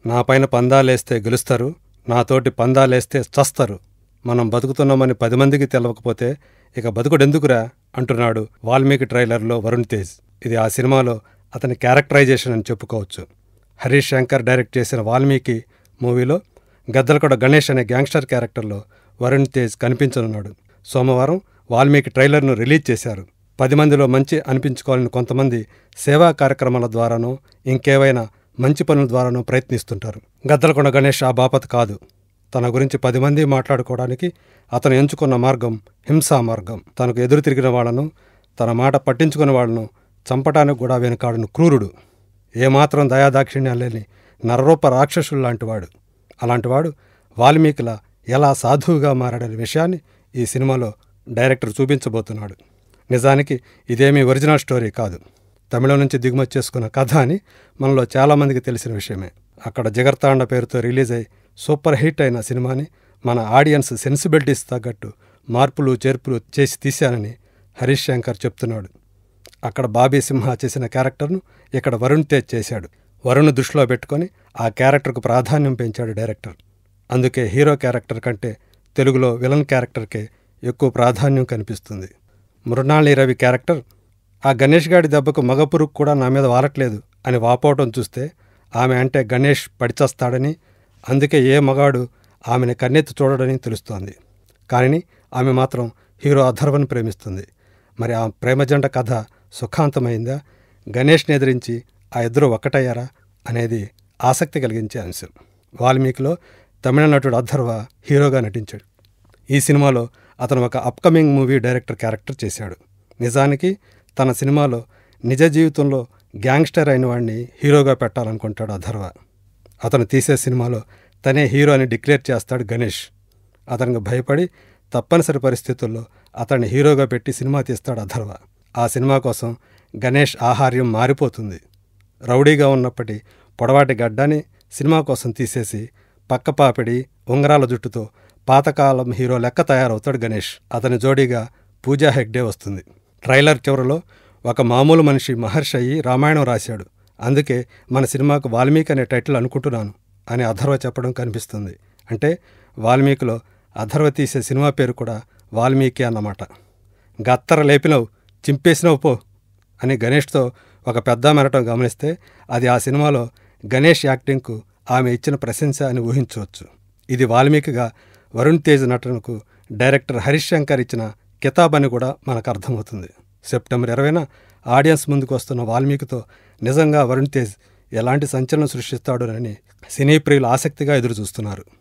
నా పైన పందాలేస్తే గెలుస్తారు నాతోటి పందాలేస్తే చస్తారు మనం బతుకుతున్నామని పది మందికి తెలవకపోతే ఇక బతుకుడెందుకురా అంటున్నాడు వాల్మీకి ట్రైలర్లో వరుణ్ తేజ్ ఇది ఆ సినిమాలో అతని క్యారెక్టరైజేషన్ అని చెప్పుకోవచ్చు హరీష్ శంకర్ డైరెక్ట్ చేసిన వాల్మీకి మూవీలో గద్దలకొండ గణేష్ అనే గ్యాంగ్స్టర్ క్యారెక్టర్లో వరుణ్ తేజ్ కనిపించనున్నాడు సోమవారం వాల్మీకి ట్రైలర్ను రిలీజ్ చేశారు పది మందిలో మంచి అనిపించుకోవాలని కొంతమంది సేవా కార్యక్రమాల ద్వారానో ఇంకేవైనా మంచి పనుల ద్వారానో ప్రయత్నిస్తుంటారు గద్దలకొండ గణేష్ ఆ బాపత్ కాదు తన గురించి పది మంది మాట్లాడుకోవడానికి అతను ఎంచుకున్న మార్గం హింసా మార్గం తనకు ఎదురు తిరిగిన వాళ్లను తన మాట పట్టించుకున్న వాళ్లను చంపటానికి కూడా వెనుకాడును క్రూరుడు ఏమాత్రం దయాదాక్షిణ్యం లేని నరరూప రాక్షసుడు లాంటివాడు అలాంటివాడు వాల్మీకిలా ఎలా సాధువుగా మారాడనే విషయాన్ని ఈ సినిమాలో డైరెక్టర్ చూపించబోతున్నాడు నిజానికి ఇదేమీ ఒరిజినల్ స్టోరీ కాదు తమిళం నుంచి దిగుమతి చేసుకున్న కథ అని మనలో చాలామందికి తెలిసిన విషయమే అక్కడ జగర్తాండ పేరుతో రిలీజ్ అయి సూపర్ హిట్ అయిన సినిమాని మన ఆడియన్స్ సెన్సిబిలిటీస్ తగ్గట్టు మార్పులు చేర్పులు చేసి తీశానని హరీష్ శంకర్ చెప్తున్నాడు అక్కడ బాబీ సింహ చేసిన క్యారెక్టర్ను ఇక్కడ వరుణ్ తేజ్ చేశాడు వరుణ్ దృష్టిలో పెట్టుకొని ఆ క్యారెక్టర్కు ప్రాధాన్యం పెంచాడు డైరెక్టర్ అందుకే హీరో క్యారెక్టర్ కంటే తెలుగులో విలన్ క్యారెక్టర్కే ఎక్కువ ప్రాధాన్యం కనిపిస్తుంది మృణాళి రవి క్యారెక్టర్ ఆ గణేష్ గాడి దెబ్బకు మగ పురుగు కూడా నా మీద వారట్లేదు అని వాపోవటం చూస్తే ఆమె అంటే గణేష్ పడిచస్తాడని అందుకే ఏ మగాడు ఆమెను కన్నెత్తి చూడడని తెలుస్తోంది కానీ ఆమె మాత్రం హీరో అధర్వను ప్రేమిస్తుంది మరి ఆ ప్రేమజంట కథ సుఖాంతమైందా గణేష్ని ఎదిరించి ఆ ఇద్దరు ఒక్కటయ్యారా అనేది ఆసక్తి కలిగించే అంశం వాల్మీకిలో తమిళ నటుడు అధర్వ హీరోగా నటించాడు ఈ సినిమాలో అతను ఒక అప్కమింగ్ మూవీ డైరెక్టర్ క్యారెక్టర్ చేశాడు నిజానికి తన సినిమాలో నిజ జీవితంలో గ్యాంగ్స్టర్ అయిన వాడిని హీరోగా పెట్టాలనుకుంటాడు అధర్వ అతను తీసే సినిమాలో తనే హీరో అని డిక్లేర్ చేస్తాడు గణేష్ అతనికి భయపడి తప్పనిసరి పరిస్థితుల్లో అతన్ని హీరోగా పెట్టి సినిమా తీస్తాడు అధర్వ ఆ సినిమా కోసం గణేష్ ఆహార్యం మారిపోతుంది రౌడీగా ఉన్నప్పటి పొడవాటి గడ్డాన్ని సినిమా కోసం తీసేసి పక్కపాపిడి ఉంగరాల జుట్టుతో పాతకాలం హీరో లెక్క తయారవుతాడు గణేష్ అతని జోడీగా పూజా హెగ్డే వస్తుంది ట్రైలర్ చివరలో ఒక మామూలు మనిషి మహర్షి అయ్యి రామాయణం రాశాడు అందుకే మన సినిమాకు వాల్మీకి అనే టైటిల్ అనుకుంటున్నాను అని అధర్వ చెప్పడం కనిపిస్తుంది అంటే వాల్మీకిలో అధర్వ తీసే సినిమా పేరు కూడా వాల్మీకి అన్నమాట గత్తర లేపినవు చింపేసినవు పో అని గణేష్తో ఒక పెద్ద మెనటం గమనిస్తే అది ఆ సినిమాలో గణేష్ యాక్టింగ్కు ఆమె ఇచ్చిన ప్రశంస అని ఊహించవచ్చు ఇది వాల్మీకిగా వరుణ్ తేజ్ నటనకు డైరెక్టర్ హరీష్ శంకర్ ఇచ్చిన కితాబ్ అని కూడా మనకు అర్థమవుతుంది సెప్టెంబర్ ఇరవైన ఆడియన్స్ ముందుకు వస్తున్న వాల్మీకితో నిజంగా వరుణ్ తేజ్ ఎలాంటి సంచలనం సృష్టిస్తాడోనని సినీ ప్రియులు ఆసక్తిగా ఎదురుచూస్తున్నారు